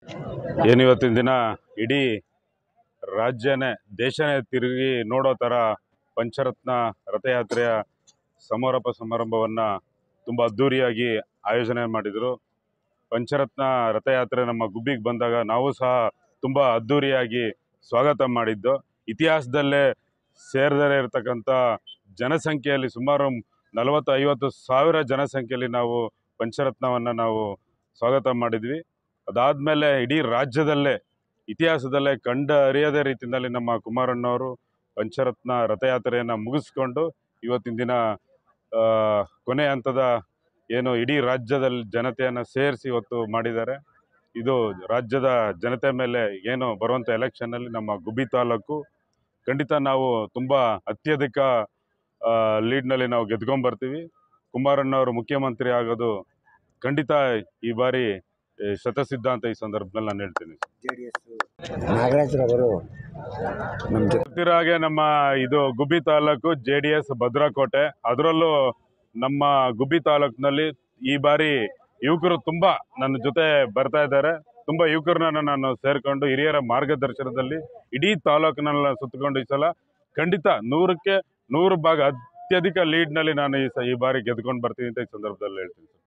ಏನಿವತ್ತಿನ ದಿನ ಇಡೀ ರಾಜ್ಯನೇ ದೇಶನೇ ತಿರುಗಿ ನೋಡೋ ಥರ ಪಂಚರತ್ನ ರಥಯಾತ್ರೆಯ ಸಮಾರೋಪ ಸಮಾರಂಭವನ್ನು ತುಂಬ ಅದ್ಧೂರಿಯಾಗಿ ಆಯೋಜನೆ ಮಾಡಿದರು ಪಂಚರತ್ನ ರಥಯಾತ್ರೆ ನಮ್ಮ ಗುಬ್ಬಿಗೆ ಬಂದಾಗ ನಾವು ಸಹ ತುಂಬ ಅದ್ಧೂರಿಯಾಗಿ ಸ್ವಾಗತ ಮಾಡಿದ್ದು ಇತಿಹಾಸದಲ್ಲೇ ಸೇರದೇ ಇರತಕ್ಕಂಥ ಜನಸಂಖ್ಯೆಯಲ್ಲಿ ಸುಮಾರು ನಲವತ್ತು ಐವತ್ತು ಸಾವಿರ ಜನಸಂಖ್ಯೆಯಲ್ಲಿ ನಾವು ಪಂಚರತ್ನವನ್ನು ನಾವು ಸ್ವಾಗತ ಮಾಡಿದ್ವಿ ಅದಾದಮೇಲೆ ಇಡೀ ರಾಜ್ಯದಲ್ಲೇ ಇತಿಹಾಸದಲ್ಲೇ ಕಂಡ ಅರಿಯದ ರೀತಿಯಲ್ಲಿ ನಮ್ಮ ಕುಮಾರಣ್ಣವರು ಪಂಚರತ್ನ ರಥಯಾತ್ರೆಯನ್ನು ಮುಗಿಸ್ಕೊಂಡು ಇವತ್ತಿನ ದಿನ ಆ, ಕೊನೆ ಹಂತದ ಏನು ಇಡೀ ರಾಜ್ಯದಲ್ಲಿ ಜನತೆಯನ್ನು ಸೇರಿಸಿ ಇವತ್ತು ಮಾಡಿದ್ದಾರೆ ಇದು ರಾಜ್ಯದ ಜನತೆ ಮೇಲೆ ಏನು ಬರುವಂಥ ಎಲೆಕ್ಷನ್ನಲ್ಲಿ ನಮ್ಮ ಗುಬ್ಬಿ ತಾಲೂಕು ಖಂಡಿತ ನಾವು ತುಂಬ ಅತ್ಯಧಿಕ ಲೀಡ್ನಲ್ಲಿ ನಾವು ಗೆದ್ಕೊಂಬರ್ತೀವಿ ಕುಮಾರಣ್ಣವರು ಮುಖ್ಯಮಂತ್ರಿ ಆಗೋದು ಖಂಡಿತ ಈ ಬಾರಿ ಏ, ಶತಸಿದ್ಧ ಅಂತ ಈ ಸಂದರ್ಭದಲ್ಲಿ ನಾನು ಹೇಳ್ತೀನಿ ನಾಗರಾಜ್ರವರು ನಮ್ಮ ಜೊತೆ ಗೊತ್ತಿರೋ ಹಾಗೆ ನಮ್ಮ ಇದು Gubbi taluk J D S ಭದ್ರಕೋಟೆ ಅದರಲ್ಲೂ ನಮ್ಮ ಗುಬ್ಬಿ ತಾಲೂಕಿನಲ್ಲಿ ಈ ಬಾರಿ ಯುವಕರು ತುಂಬಾ ನನ್ನ ಜೊತೆ ಬರ್ತಾ ಇದ್ದಾರೆ ತುಂಬಾ ಯುವಕರನ್ನ ನಾನು ಸೇರ್ಕೊಂಡು ಹಿರಿಯರ ಮಾರ್ಗದರ್ಶನದಲ್ಲಿ ಇಡೀ ತಾಲೂಕಿನೆಲ್ಲ ಸುತ್ತಕೊಂಡು ಈ ಸಲ ಖಂಡಿತ ನೂರಕ್ಕೆ ನೂರು ಭಾಗ ಅತ್ಯಧಿಕ ಲೀಡ್ನಲ್ಲಿ ನಾನು ಈ ಸ ಈ ಬಾರಿ ಗೆದ್ಕೊಂಡು ಬರ್ತೀನಿ ಅಂತ ಈ ಸಂದರ್ಭದಲ್ಲಿ ಹೇಳ್ತೀನಿ